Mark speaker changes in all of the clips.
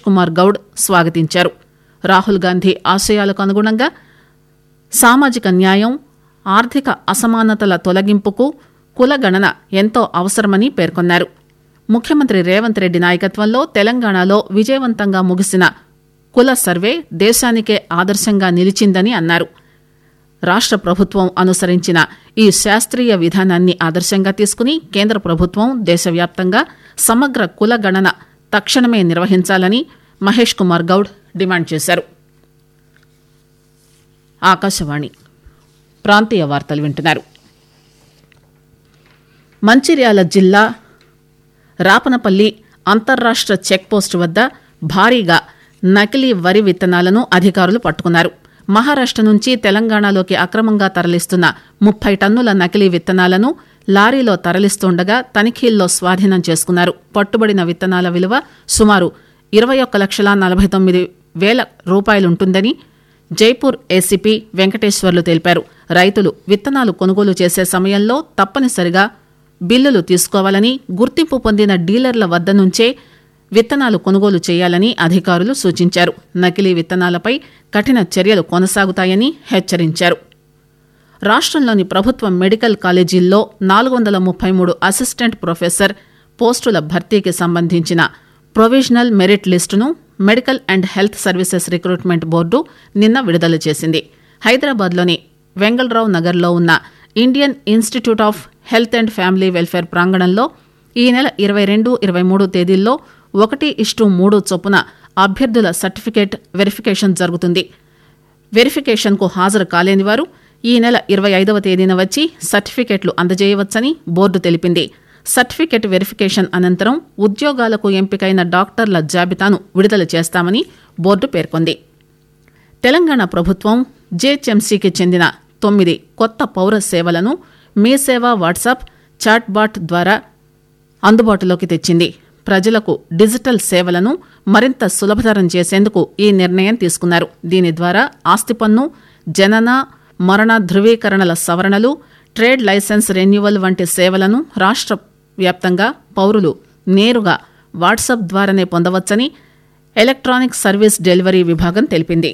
Speaker 1: కుమార్ గౌడ్ స్వాగతించారు రాహుల్ గాంధీ ఆశయాలకు అనుగుణంగా సామాజిక న్యాయం ఆర్థిక అసమానతల తొలగింపుకు కులగణన ఎంతో అవసరమని పేర్కొన్నారు ముఖ్యమంత్రి రేవంత్ రెడ్డి నాయకత్వంలో తెలంగాణలో విజయవంతంగా ముగిసిన కుల సర్వే దేశానికే ఆదర్శంగా నిలిచిందని అన్నారు రాష్ట్ర ప్రభుత్వం అనుసరించిన ఈ శాస్త్రీయ విధానాన్ని ఆదర్శంగా తీసుకుని కేంద్ర ప్రభుత్వం దేశవ్యాప్తంగా సమగ్ర కుల గణన తక్షణమే నిర్వహించాలని మహేష్ కుమార్ గౌడ్ డిమాండ్ చేశారు ఆకాశవాణి ప్రాంతీయ వార్తలు వింటున్నారు మంచిర్యాల జిల్లా రాపనపల్లి అంతర్రాష్ట్ర చెక్పోస్టు వద్ద భారీగా నకిలీ వరి విత్తనాలను అధికారులు పట్టుకున్నారు మహారాష్ట్ర నుంచి తెలంగాణలోకి అక్రమంగా తరలిస్తున్న ముప్పై టన్నుల నకిలీ విత్తనాలను లారీలో తరలిస్తుండగా తనిఖీల్లో స్వాధీనం చేసుకున్నారు పట్టుబడిన విత్తనాల విలువ సుమారు ఇరవై ఒక్క లక్షల నలభై తొమ్మిది వేల రూపాయలుంటుందని జైపూర్ ఏసీపీ వెంకటేశ్వర్లు తెలిపారు రైతులు విత్తనాలు కొనుగోలు చేసే సమయంలో తప్పనిసరిగా బిల్లులు తీసుకోవాలని గుర్తింపు పొందిన డీలర్ల వద్ద నుంచే విత్తనాలు కొనుగోలు చేయాలని అధికారులు సూచించారు నకిలీ విత్తనాలపై కఠిన చర్యలు కొనసాగుతాయని హెచ్చరించారు రాష్ట్రంలోని ప్రభుత్వ మెడికల్ కాలేజీల్లో నాలుగు వందల ముప్పై మూడు అసిస్టెంట్ ప్రొఫెసర్ పోస్టుల భర్తీకి సంబంధించిన ప్రొవిజనల్ మెరిట్ లిస్టును medical and health services recruitment board నిన్న విడుదల చేసింది హైదరాబాద్లోని వెంగళరావు నగర్లో ఉన్న Indian institute of health and family welfare ప్రాంగణంలో ఈ నెల ఇరవై రెండు ఇరవై మూడు తేదీల్లో ఒకటి ఇష్టు మూడు చొప్పున అభ్యర్థుల సర్టిఫికేట్ వెరిఫికేషన్ జరుగుతుంది వెరిఫికేషన్కు హాజరు కాలేని వారు ఈ నెల ఇరవై ఐదవ తేదీన వచ్చి సర్టిఫికెట్లు అందజేయవచ్చని బోర్డు తెలిపింది సర్టిఫికెట్ వెరిఫికేషన్ అనంతరం ఉద్యోగాలకు ఎంపికైన డాక్టర్ల జాబితాను విడుదల చేస్తామని బోర్డు పేర్కొంది తెలంగాణ ప్రభుత్వం జేహెచ్ఎంసీకి చెందిన తొమ్మిది కొత్త పౌర సేవలను మీ సేవ వాట్సాప్ చాట్బాట్ ద్వారా అందుబాటులోకి తెచ్చింది ప్రజలకు డిజిటల్ సేవలను మరింత సులభతరం చేసేందుకు ఈ నిర్ణయం తీసుకున్నారు దీని ద్వారా ఆస్తి పన్ను జనన మరణ ధృవీకరణల సవరణలు ట్రేడ్ లైసెన్స్ రెన్యువల్ వంటి సేవలను రాష్ట్ర వ్యాప్తంగా పౌరులు నేరుగా వాట్సాప్ ద్వారానే పొందవచ్చని ఎలక్ట్రానిక్ సర్వీస్ డెలివరీ విభాగం తెలిపింది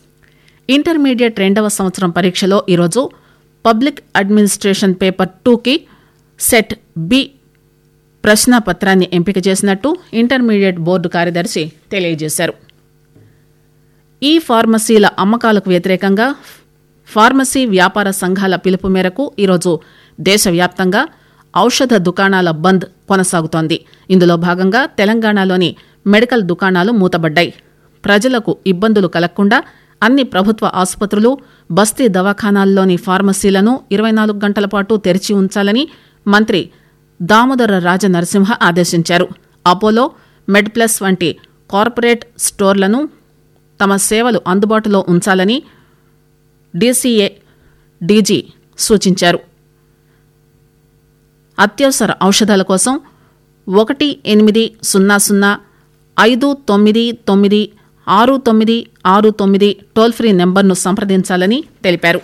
Speaker 1: ఇంటర్మీడియట్ రెండవ సంవత్సరం పరీక్షలో ఈరోజు పబ్లిక్ అడ్మినిస్ట్రేషన్ పేపర్ టూకి సెట్ బి ప్రశ్నాపత్రాన్ని ఎంపిక చేసినట్టు ఇంటర్మీడియట్ బోర్డు కార్యదర్శి తెలియజేశారు ఈ ఫార్మసీల అమ్మకాలకు వ్యతిరేకంగా ఫార్మసీ వ్యాపార సంఘాల పిలుపు మేరకు ఈరోజు దేశవ్యాప్తంగా ఔషధ దుకాణాల బంద్ కొనసాగుతోంది ఇందులో భాగంగా తెలంగాణలోని మెడికల్ దుకాణాలు మూతబడ్డాయి ప్రజలకు ఇబ్బందులు కలగకుండా అన్ని ప్రభుత్వ ఆసుపత్రులు బస్తీ దవాఖానాల్లోని ఫార్మసీలను ఇరవై నాలుగు గంటల పాటు తెరిచి ఉంచాలని మంత్రి దామోదర రాజ నరసింహ ఆదేశించారు అపోలో మెడ్ప్లస్ వంటి కార్పొరేట్ స్టోర్లను తమ సేవలు అందుబాటులో ఉంచాలని డీసీఏ డీజీ సూచించారు అత్యవసర ఔషధాల కోసం ఒకటి ఎనిమిది సున్నా సున్నా ఐదు తొమ్మిది తొమ్మిది ఆరు తొమ్మిది ఆరు తొమ్మిది టోల్ ఫ్రీ నెంబర్ను సంప్రదించాలని తెలిపారు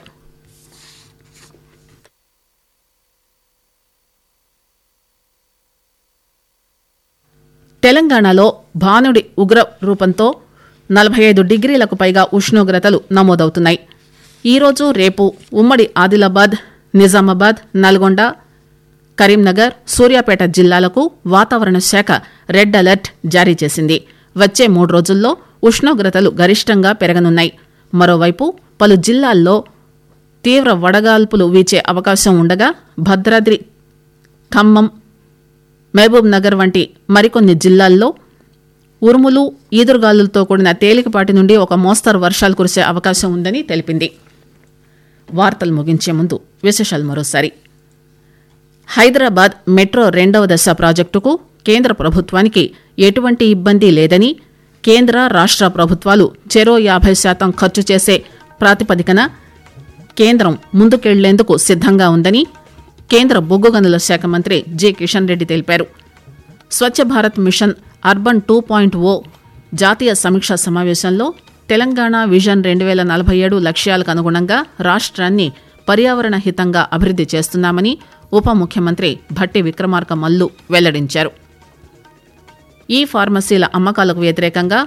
Speaker 1: తెలంగాణలో భానుడి ఉగ్ర రూపంతో నలభై ఐదు డిగ్రీలకు పైగా ఉష్ణోగ్రతలు నమోదవుతున్నాయి ఈరోజు రేపు ఉమ్మడి ఆదిలాబాద్ నిజామాబాద్ నల్గొండ కరీంనగర్ సూర్యాపేట జిల్లాలకు వాతావరణ శాఖ రెడ్ అలర్ట్ జారీ చేసింది వచ్చే మూడు రోజుల్లో ఉష్ణోగ్రతలు గరిష్టంగా పెరగనున్నాయి మరోవైపు పలు జిల్లాల్లో తీవ్ర వడగాల్పులు వీచే అవకాశం ఉండగా భద్రాద్రి ఖమ్మం మహబూబ్ నగర్ వంటి మరికొన్ని జిల్లాల్లో ఉరుములు ఈదురుగాలులతో కూడిన తేలికపాటి నుండి ఒక మోస్తరు వర్షాలు కురిసే అవకాశం ఉందని తెలిపింది వార్తలు ముగించే ముందు విశేషాలు మరోసారి హైదరాబాద్ మెట్రో రెండవ దశ ప్రాజెక్టుకు కేంద్ర ప్రభుత్వానికి ఎటువంటి ఇబ్బంది లేదని కేంద్ర రాష్ట్ర ప్రభుత్వాలు చెరో యాభై శాతం ఖర్చు చేసే ప్రాతిపదికన కేంద్రం ముందుకెళ్లేందుకు సిద్ధంగా ఉందని కేంద్ర బొగ్గు గనుల శాఖ మంత్రి జి కిషన్ రెడ్డి తెలిపారు Swachh Bharat mission urban two point O జాతీయ సమీక్షా సమావేశంలో తెలంగాణ విజన్ రెండు వేల నలభై ఏడు లక్ష్యాలకు అనుగుణంగా రాష్ట్రాన్ని పర్యావరణ హితంగా అభివృద్ది చేస్తున్నామని ఉప ముఖ్యమంత్రి భట్టి విక్రమార్క మల్లు వెల్లడించారు ఈ ఫార్మసీల అమ్మకాలకు వ్యతిరేకంగా